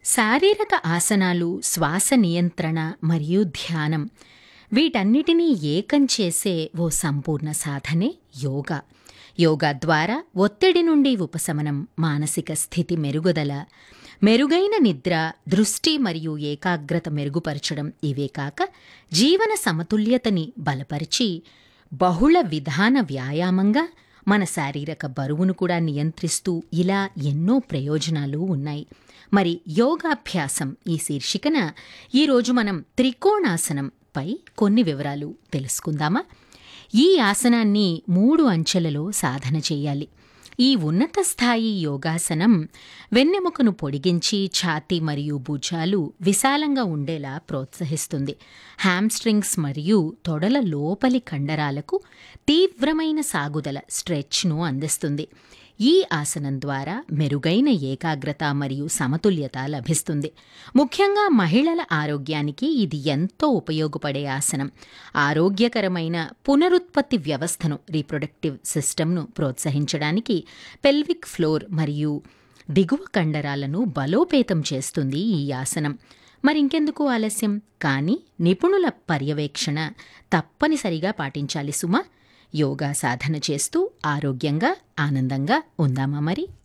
శారీరక ఆసనాలు శ్వాస నియంత్రణ మరియు ధ్యానం వీటన్నిటినీ ఏకం చేసే ఓ సంపూర్ణ సాధనే యోగా యోగా ద్వారా ఒత్తిడి నుండి ఉపశమనం మానసిక స్థితి మెరుగుదల మెరుగైన నిద్ర దృష్టి మరియు ఏకాగ్రత మెరుగుపరచడం ఇవే కాక జీవన సమతుల్యతని బలపరిచి బహుళ విధాన వ్యాయామంగా మన శారీరక బరువును కూడా నియంత్రిస్తూ ఇలా ఎన్నో ప్రయోజనాలు ఉన్నాయి మరి యోగాభ్యాసం ఈ శీర్షికన ఈరోజు మనం త్రికోణాసనం పై కొన్ని వివరాలు తెలుసుకుందామా ఈ ఆసనాన్ని మూడు అంచెలలో సాధన చేయాలి ఈ ఉన్నత స్థాయి యోగాసనం వెన్నెముకను పొడిగించి ఛాతీ మరియు భుజాలు విశాలంగా ఉండేలా ప్రోత్సహిస్తుంది హ్యామ్స్ట్రింగ్స్ మరియు తొడల లోపలి కండరాలకు తీవ్రమైన సాగుదల స్ట్రెచ్ను అందిస్తుంది ఈ ఆసనం ద్వారా మెరుగైన ఏకాగ్రత మరియు సమతుల్యత లభిస్తుంది ముఖ్యంగా మహిళల ఆరోగ్యానికి ఇది ఎంతో ఉపయోగపడే ఆసనం ఆరోగ్యకరమైన పునరుత్పత్తి వ్యవస్థను రీప్రొడక్టివ్ సిస్టమ్ను ప్రోత్సహించడానికి పెల్విక్ ఫ్లోర్ మరియు దిగువ కండరాలను బలోపేతం చేస్తుంది ఈ ఆసనం మరింకెందుకు ఆలస్యం కానీ నిపుణుల పర్యవేక్షణ తప్పనిసరిగా పాటించాలి సుమా యోగా సాధన చేస్తూ ఆరోగ్యంగా ఆనందంగా ఉందామా మరి